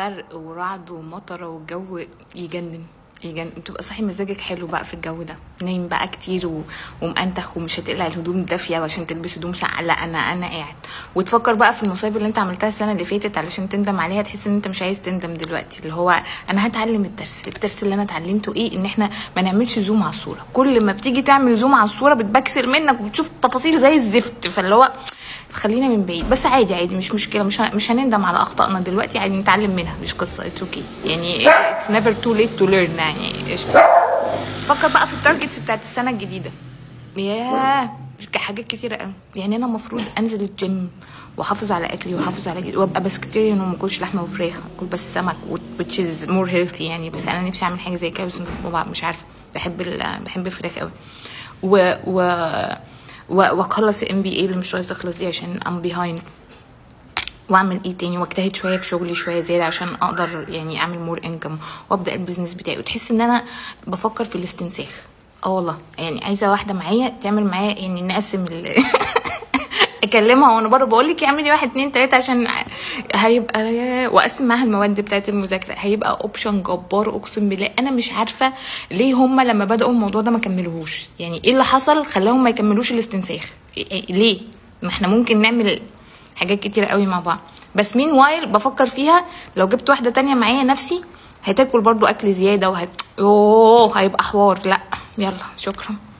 برق ورعد ومطره والجو يجنن يجنن بتبقى صاحي مزاجك حلو بقى في الجو ده نايم بقى كتير و... ومأنتخ ومش هتقلع الهدوم الدافيه عشان تلبس هدوم ساقعه لا انا انا قاعد وتفكر بقى في المصايب اللي انت عملتها السنه اللي فاتت علشان تندم عليها تحس ان انت مش عايز تندم دلوقتي اللي هو انا هتعلم الدرس الدرس اللي انا اتعلمته ايه ان احنا ما نعملش زوم على الصوره كل ما بتيجي تعمل زوم على الصوره بتبكسل منك وبتشوف تفاصيل زي الزفت فاللي هو خلينا من بعيد بس عادي عادي مش مشكله مش ه- مش هنندم على اخطائنا دلوقتي عادي نتعلم منها مش قصه اتس اوكي okay. يعني اتس نيفر تو ليت تو ليرن يعني إيش. فكر بقى في التارجتس بتاعت السنه الجديده ياه حاجات كتيره قوي يعني انا المفروض انزل الجيم واحافظ على اكلي واحافظ على جسمي وابقى بسكتيريان وما اكلش لحمه وفراخ اكل بس سمك which is more healthy يعني بس انا نفسي اعمل حاجه زي كده بس ما- مش عارفه بحب ال- بحب الفراخ قوي و و و- واخلص الام بي اي اللي مش راضيه تخلص دي عشان ام بيهايند واعمل ايه تاني واجتهد شويه في شغلي شويه زياده عشان اقدر يعني اعمل مور انكم وابدا البيزنس بتاعي وتحس ان انا بفكر في الاستنساخ اه والله يعني عايزه واحده معايا تعمل معايا يعني نقسم ال اكلمها وانا بره بقول لك اعملي واحد اتنين تلاته عشان هيبقى واقسم معاها المواد بتاعت المذاكره هيبقى اوبشن جبار اقسم بالله انا مش عارفه ليه هما لما بداوا الموضوع ده ما كملوهوش يعني ايه اللي حصل خلاهم ما يكملوش الاستنساخ إيه- ليه ما احنا ممكن نعمل حاجات كتيرة قوي مع بعض بس مين وايل بفكر فيها لو جبت واحدة تانية معايا نفسي هتاكل برضو اكل زيادة وهت اوه هيبقى حوار لا يلا شكرا